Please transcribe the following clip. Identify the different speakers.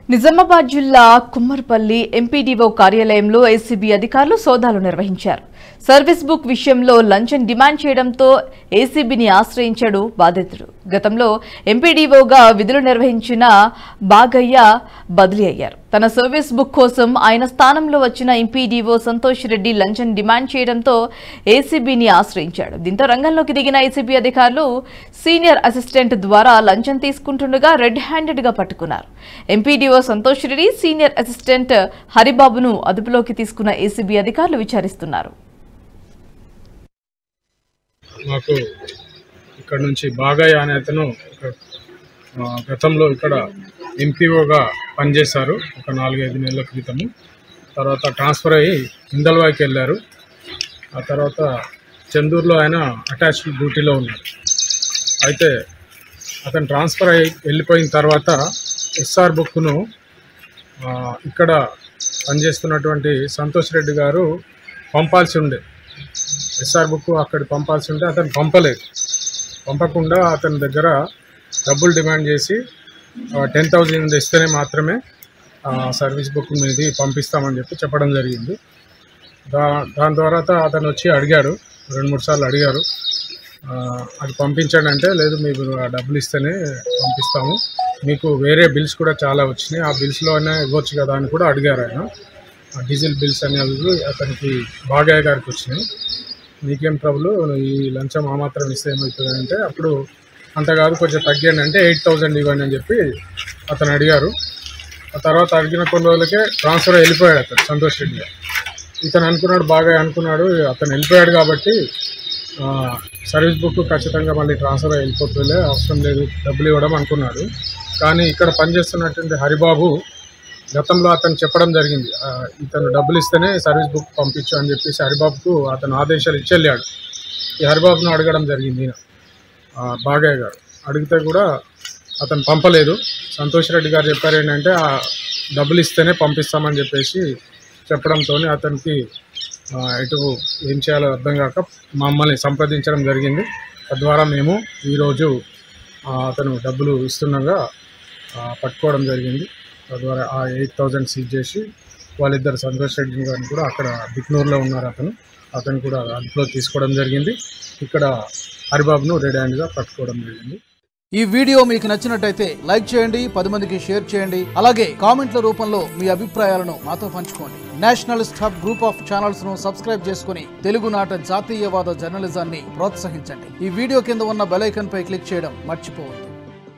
Speaker 1: నిజామాబాద్ జిల్లా కుమ్మర్పల్లి ఎంపీడీఓ కార్యాలయంలో ఏసీబీ అధికారులు సోదాలు నిర్వహించారు సర్వీస్ బుక్ విషయంలో లంచం డిమాండ్ చేయడంతో ఏసీబీని ఆశ్రయించాడు బాధితుడు గతంలో ఎంపీడీఓగా విధులు నిర్వహించిన బాగయ్య బదిలీ అయ్యారు తన సర్వీస్ బుక్ కోసం ఆయన స్థానంలో వచ్చిన ఎంపీడీఓ సంతోష్ రెడ్డి లంచం డిమాండ్ చేయడంతో ఏసీబీని ఆశ్రయించాడు దీంతో రంగంలోకి దిగిన ఏసీబీ అధికారులు సీనియర్ అసిస్టెంట్ ద్వారా లంచం తీసుకుంటుండగా రెడ్ హ్యాండెడ్ గా పట్టుకున్నారు MPDO Santosh Reddy senior assistant హరిబాబును అదుపులోకి తీసుకున్న ఏసీబీ అధికారులు విచారిస్తున్నారు
Speaker 2: మాకు ఇక్కడ నుంచి బాగయ్య అనే అతను ఒక, ఆ, గతంలో ఇక్కడ ఎంపీఓగా పనిచేశారు ఒక నాలుగైదు నెలల క్రితము తర్వాత ట్రాన్స్ఫర్ అయ్యి ఇందల్వాయికి వెళ్ళారు ఆ తర్వాత చందూరులో ఆయన అటాచ్డ్ డ్యూటీలో ఉన్నారు అయితే అతను ట్రాన్స్ఫర్ అయ్యి వెళ్ళిపోయిన తర్వాత ఎస్ఆర్ బుక్ను ఆ, ఇక్కడ పనిచేస్తున్నటువంటి సంతోష్ రెడ్డి గారు పంపాల్సి ఉండే ఎస్ఆర్ బుక్ అక్కడ పంపాల్సి ఉంటే అతను పంపలేదు పంపకుండా అతని దగ్గర డబ్బులు డిమాండ్ చేసి టెన్ థౌజండ్ ఇస్తేనే మాత్రమే ఆ, సర్వీస్ బుక్ మీది పంపిస్తామని చెప్పి చెప్పడం జరిగింది దా దాని తర్వాత అతను వచ్చి అడిగాడు రెండు మూడు సార్లు అడిగారు ఆ, అది పంపించండి అంటే లేదు మీకు ఆ డబ్బులు ఇస్తేనే పంపిస్తాము మీకు వేరే బిల్స్ కూడా చాలా వచ్చినాయి ఆ బిల్స్లోనే ఇవ్వచ్చు కదా అని కూడా అడిగారు ఆయన ఆ డీజిల్ బిల్స్ అనేవి అతనికి బాగయ్య గారికి వచ్చినాయి నీకేం ట్రబుల్ ఈ లంచం ఆ మాత్రం ఇస్తే ఏమవుతుంది అంటే అప్పుడు అంత కాదు కొంచెం తగ్గాను అంటే ఎయిట్ థౌజండ్ ఇవ్వండి అని చెప్పి అతను అడిగారు ఆ తర్వాత అడిగిన కొన్ని రోజులకే ట్రాన్స్ఫర్ వెళ్ళిపోయాడు అతను సంతోష్ రెడ్డి గారు. ఇతను అనుకున్నాడు బాగా అనుకున్నాడు అతను వెళ్ళిపోయాడు కాబట్టి ఆ, సర్వీస్ బుక్ ఖచ్చితంగా మళ్ళీ ట్రాన్స్ఫర్ వెళ్ళిపోతుందిలే అవసరం లేదు డబ్బులు ఇవ్వడం అనుకున్నాడు కానీ ఇక్కడ పనిచేస్తున్నటువంటి హరిబాబు గతంలో అతను చెప్పడం జరిగింది ఆ, ఇతను డబ్బులు ఇస్తేనే సర్వీస్ బుక్ పంపించు అని చెప్పేసి హరిబాబుకు అతను ఆదేశాలు ఇచ్చి వెళ్ళాడు ఈ హరిబాబును అడగడం జరిగింది ఈయన ఆ, బాగయ్య గారు అడిగితే కూడా అతను పంపలేదు సంతోష్ రెడ్డి గారు చెప్పారు ఏంటంటే ఆ డబ్బులు ఇస్తేనే పంపిస్తామని చెప్పేసి చెప్పడంతో అతనికి ఆ, ఎటు ఏం చేయాలో అర్థం కాక మమ్మల్ని సంప్రదించడం జరిగింది తద్వారా మేము ఈరోజు ఆ, అతను డబ్బులు ఇస్తుండగా ఆ, పట్టుకోవడం జరిగింది తద్వారా ఆ ఎయిట్ థౌజండ్ సీజ్ చేసి వాళ్ళిద్దరు సంతోష్ రెడ్డి గారిని కూడా అక్కడ బిక్నూరులో ఉన్నారు అతను అతను కూడా అదుపులో తీసుకోవడం జరిగింది ఇక్కడ హరిబాబును రెడ్ హ్యాండ్గా పట్టుకోవడం జరిగింది
Speaker 3: ఈ వీడియో మీకు నచ్చినట్టయితే లైక్ చేయండి పది మందికి షేర్ చేయండి అలాగే కామెంట్ల రూపంలో మీ అభిప్రాయాలను మాతో పంచుకోండి nationalist hub group of channels ను సబ్స్క్రైబ్ చేసుకుని తెలుగునాట జాతీయవాద జర్నలిజాన్ని ప్రోత్సహించండి ఈ వీడియో కింద ఉన్న బెల్ ఐకాన్ పై క్లిక్ చేయడం మర్చిపోవద్దు